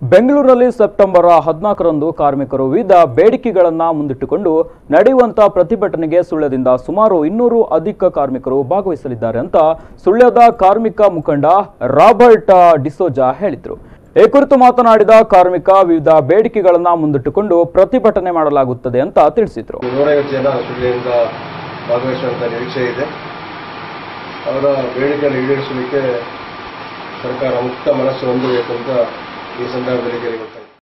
ಬೆಂಗಳೂರಿನಲ್ಲಿ ಸೆಪ್ಟೆಂಬರ್ ಹದಿನಾಲ್ಕರಂದು ಕಾರ್ಮಿಕರು ವಿವಿಧ ಬೇಡಿಕೆಗಳನ್ನು ಮುಂದಿಟ್ಟುಕೊಂಡು ನಡೆಯುವಂತಹ ಪ್ರತಿಭಟನೆಗೆ ಸುಳ್ಯದಿಂದ ಸುಮಾರು ಇನ್ನೂರು ಅಧಿಕ ಕಾರ್ಮಿಕರು ಭಾಗವಹಿಸಲಿದ್ದಾರೆ ಅಂತ ಸುಳ್ಯದ ಕಾರ್ಮಿಕ ಮುಖಂಡ ರಾಬರ್ಟ್ ಡಿಸೋಜಾ ಹೇಳಿದರು ಈ ಕುರಿತು ಮಾತನಾಡಿದ ಕಾರ್ಮಿಕ ವಿವಿಧ ಬೇಡಿಕೆಗಳನ್ನು ಮುಂದಿಟ್ಟುಕೊಂಡು ಪ್ರತಿಭಟನೆ ಮಾಡಲಾಗುತ್ತದೆ ಅಂತ ತಿಳಿಸಿದರು ನೂರೈವತ್ತು ಜನ ಸುಳ್ಳಿಯಿಂದ ಭಾಗವಹಿಸುವಂಥ ನಿರೀಕ್ಷೆ ಇದೆ ಅವರ ಬೇಡಿಕೆಯನ್ನು ಈಡೇರಿಸಲಿಕ್ಕೆ ಸರ್ಕಾರ ಮುಕ್ತ ಮನಸ್ಸು ಹೊಂದಬೇಕು ಅಂತ ಈ ಸಂದರ್ಭದಲ್ಲಿ ಕೇಳಿಕೊಳ್ತಾರೆ